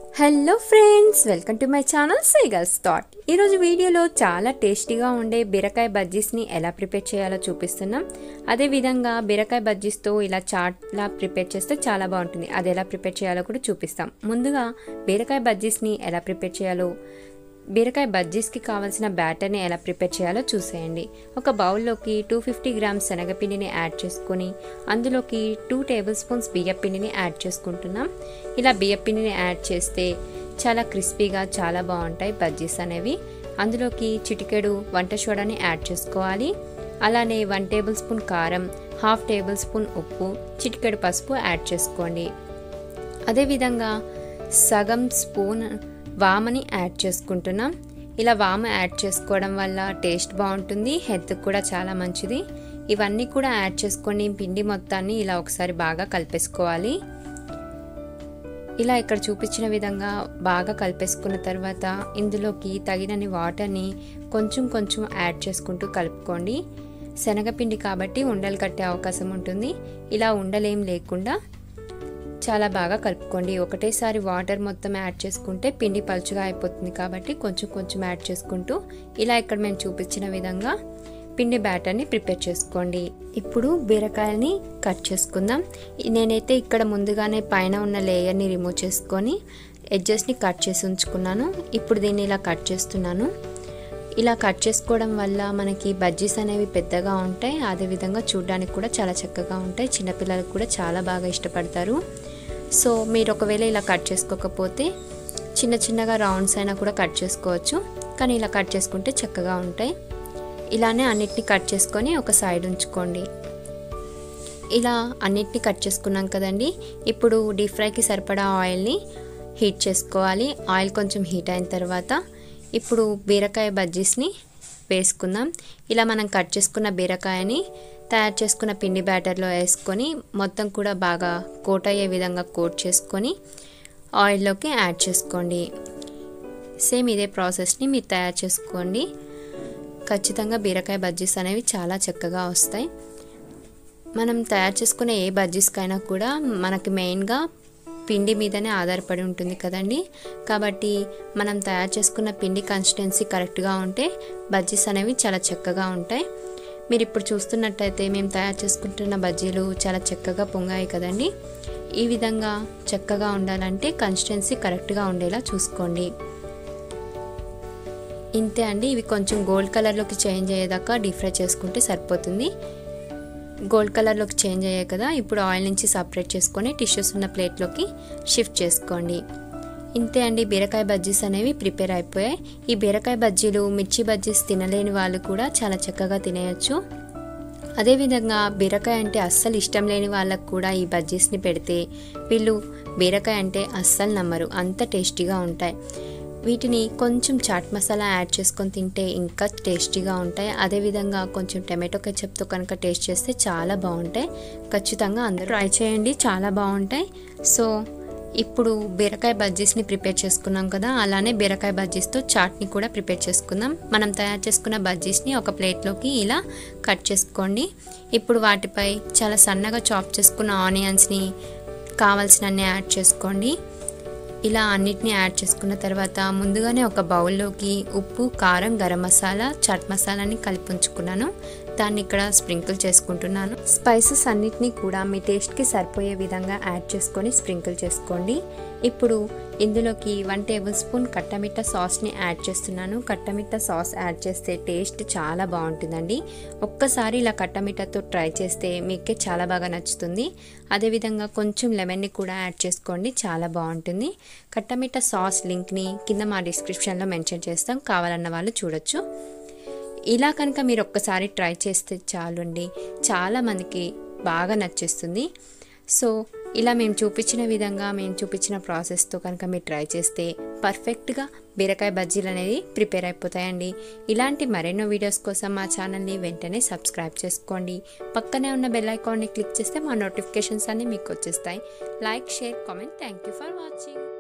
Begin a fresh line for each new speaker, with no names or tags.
hello friends welcome to my channel సైగల్స్ థాట్ ఈరోజు వీడియోలో చాలా టేస్టీగా ఉండే బీరకాయ బజ్జీస్ని ఎలా ప్రిపేర్ చేయాలో చూపిస్తున్నాం అదేవిధంగా బీరకాయ బజ్జీస్తో ఇలా చాట్లా ప్రిపేర్ చేస్తే చాలా బాగుంటుంది అది ఎలా ప్రిపేర్ చేయాలో కూడా చూపిస్తాం ముందుగా బీరకాయ బజ్జీస్ని ఎలా ప్రిపేర్ చేయాలో బీరకాయ బజ్జీస్కి కావాల్సిన బ్యాటర్ని ఎలా ప్రిపేర్ చేయాలో చూసేయండి ఒక బౌల్లోకి టూ ఫిఫ్టీ గ్రామ్స్ శనగపిండిని యాడ్ చేసుకొని అందులోకి టూ టేబుల్ స్పూన్స్ బియ్యపిండిని యాడ్ చేసుకుంటున్నాం ఇలా బియ్యపిండిని యాడ్ చేస్తే చాలా క్రిస్పీగా చాలా బాగుంటాయి బజ్జీస్ అనేవి అందులోకి చిటికెడు వంట సోడాని యాడ్ చేసుకోవాలి అలానే వన్ టేబుల్ స్పూన్ కారం హాఫ్ టేబుల్ స్పూన్ ఉప్పు చిటికెడు పసుపు యాడ్ చేసుకోండి అదేవిధంగా సగం స్పూన్ వామని యాడ్ చేసుకుంటున్నాం ఇలా వామ యాడ్ చేసుకోవడం వల్ల టేస్ట్ బాగుంటుంది హెల్త్ కూడా చాలా మంచిది ఇవన్నీ కూడా యాడ్ చేసుకొని పిండి మొత్తాన్ని ఇలా ఒకసారి బాగా కలిపేసుకోవాలి ఇలా ఇక్కడ చూపించిన విధంగా బాగా కలిపేసుకున్న తర్వాత ఇందులోకి తగినన్ని వాటర్ని కొంచెం కొంచెం యాడ్ చేసుకుంటూ కలుపుకోండి శనగపిండి కాబట్టి ఉండలు కట్టే అవకాశం ఉంటుంది ఇలా ఉండలేం లేకుండా చాలా బాగా కలుపుకోండి ఒకటేసారి వాటర్ మొత్తం యాడ్ చేసుకుంటే పిండి పలుచుగా అయిపోతుంది కాబట్టి కొంచెం కొంచెం యాడ్ చేసుకుంటూ ఇలా ఇక్కడ మేము చూపించిన విధంగా పిండి బ్యాటర్ని ప్రిపేర్ చేసుకోండి ఇప్పుడు బీరకాయల్ని కట్ చేసుకుందాం నేనైతే ఇక్కడ ముందుగానే పైన ఉన్న లేయర్ని రిమూవ్ చేసుకొని ఎడ్జెస్ని కట్ చేసి ఉంచుకున్నాను ఇప్పుడు దీన్ని ఇలా కట్ చేస్తున్నాను ఇలా కట్ చేసుకోవడం వల్ల మనకి బజ్జీస్ అనేవి పెద్దగా ఉంటాయి అదేవిధంగా చూడడానికి కూడా చాలా చక్కగా ఉంటాయి చిన్నపిల్లలకు కూడా చాలా బాగా ఇష్టపడతారు సో మీరు ఒకవేళ ఇలా కట్ చేసుకోకపోతే చిన్న చిన్నగా రౌండ్స్ అయినా కూడా కట్ చేసుకోవచ్చు కానీ ఇలా కట్ చేసుకుంటే చక్కగా ఉంటాయి ఇలానే అన్నిటిని కట్ చేసుకొని ఒక సైడ్ ఉంచుకోండి ఇలా అన్నిటిని కట్ చేసుకున్నాం కదండి ఇప్పుడు డీప్ ఫ్రైకి సరిపడా ఆయిల్ని హీట్ చేసుకోవాలి ఆయిల్ కొంచెం హీట్ అయిన తర్వాత ఇప్పుడు బీరకాయ బజ్జీస్ని వేసుకుందాం ఇలా మనం కట్ చేసుకున్న బీరకాయని తయారు చేసుకున్న పిండి బ్యాటర్లో వేసుకొని మొత్తం కూడా బాగా కోట్ అయ్యే విధంగా కోట్ చేసుకొని ఆయిల్లోకి యాడ్ చేసుకోండి సేమ్ ఇదే ప్రాసెస్ని మీరు తయారు చేసుకోండి ఖచ్చితంగా బీరకాయ బజ్జీస్ అనేవి చాలా చక్కగా వస్తాయి మనం తయారు చేసుకునే ఏ బజ్జీస్కైనా కూడా మనకి మెయిన్గా పిండి మీదనే ఆధారపడి ఉంటుంది కదండి కాబట్టి మనం తయారు చేసుకున్న పిండి కన్సిస్టెన్సీ కరెక్ట్గా ఉంటే బజ్జీస్ అనేవి చాలా చక్కగా ఉంటాయి మీరు ఇప్పుడు చూస్తున్నట్టయితే మేము తయారు చేసుకుంటున్న బజ్జీలు చాలా చక్కగా పొంగాయి కదండి ఈ విధంగా చక్కగా ఉండాలంటే కన్సిస్టెన్సీ కరెక్ట్గా ఉండేలా చూసుకోండి ఇంతే అండి ఇవి కొంచెం గోల్డ్ కలర్లోకి చేంజ్ అయ్యేదాకా డీప్ ఫ్రై చేసుకుంటే సరిపోతుంది గోల్డ్ కలర్లోకి చేంజ్ అయ్యాయి కదా ఇప్పుడు ఆయిల్ నుంచి సపరేట్ చేసుకొని టిష్యూస్ ఉన్న ప్లేట్లోకి షిఫ్ట్ చేసుకోండి ఇంతే అండి బీరకాయ బజ్జీస్ అనేవి ప్రిపేర్ అయిపోయాయి ఈ బీరకాయ బజ్జీలు మిర్చి బజ్జీస్ తినలేని వాళ్ళు కూడా చాలా చక్కగా తినేయచ్చు అదేవిధంగా బీరకాయ అంటే అస్సలు ఇష్టం లేని వాళ్ళకు కూడా ఈ బజ్జీస్ని పెడితే వీళ్ళు బీరకాయ అంటే అస్సలు నమ్మరు అంత టేస్టీగా ఉంటాయి వీటిని కొంచెం చాట్ మసాలా యాడ్ చేసుకొని తింటే ఇంకా టేస్టీగా ఉంటాయి అదేవిధంగా కొంచెం టమాటో కెచప్తో కనుక టేస్ట్ చేస్తే చాలా బాగుంటాయి ఖచ్చితంగా అందరూ ట్రై చేయండి చాలా బాగుంటాయి సో ఇప్పుడు బీరకాయ బజ్జీస్ని ప్రిపేర్ చేసుకున్నాం కదా అలానే బీరకాయ బజ్జీస్తో చాట్ని కూడా ప్రిపేర్ చేసుకుందాం మనం తయారు చేసుకున్న బజ్జీస్ని ఒక ప్లేట్లోకి ఇలా కట్ చేసుకోండి ఇప్పుడు వాటిపై చాలా సన్నగా చాప్ చేసుకున్న ఆనియన్స్ని కావాల్సినన్ని యాడ్ చేసుకోండి ఇలా అన్నిటిని యాడ్ చేసుకున్న తర్వాత ముందుగానే ఒక బౌల్లోకి ఉప్పు కారం గరం మసాలా చాట్ మసాలాని కలిపి ఉంచుకున్నాను దాన్ని ఇక్కడ స్ప్రింకిల్ చేసుకుంటున్నాను స్పైసెస్ అన్నిటినీ కూడా మీ టేస్ట్కి సరిపోయే విధంగా యాడ్ చేసుకొని స్ప్రింకిల్ చేసుకోండి ఇప్పుడు ఇందులోకి వన్ టేబుల్ స్పూన్ కట్టమిట్ట సాస్ని యాడ్ చేస్తున్నాను కట్టమిట్ట సాస్ యాడ్ చేస్తే టేస్ట్ చాలా బాగుంటుందండి ఒక్కసారి ఇలా కట్టమిట్టతో ట్రై చేస్తే మీకే చాలా బాగా నచ్చుతుంది అదేవిధంగా కొంచెం లెమన్ని కూడా యాడ్ చేసుకోండి చాలా బాగుంటుంది కట్టమిట్ట సాస్ లింక్ని కింద మా డిస్క్రిప్షన్లో మెన్షన్ చేస్తాం కావాలన్న వాళ్ళు చూడొచ్చు ఇలా కనుక మీరు ఒక్కసారి ట్రై చేస్తే చాలండి చాలామందికి బాగా నచ్చేస్తుంది సో ఇలా మేము చూపించిన విధంగా మేము చూపించిన ప్రాసెస్తో కనుక మీరు ట్రై చేస్తే పర్ఫెక్ట్గా బీరకాయ బజ్జీలు అనేది ప్రిపేర్ అయిపోతాయండి ఇలాంటి మరెన్నో వీడియోస్ కోసం మా ఛానల్ని వెంటనే సబ్స్క్రైబ్ చేసుకోండి పక్కనే ఉన్న బెల్ ఐకాన్ని క్లిక్ చేస్తే మా నోటిఫికేషన్స్ అన్నీ మీకు వచ్చేస్తాయి like share comment thank you for watching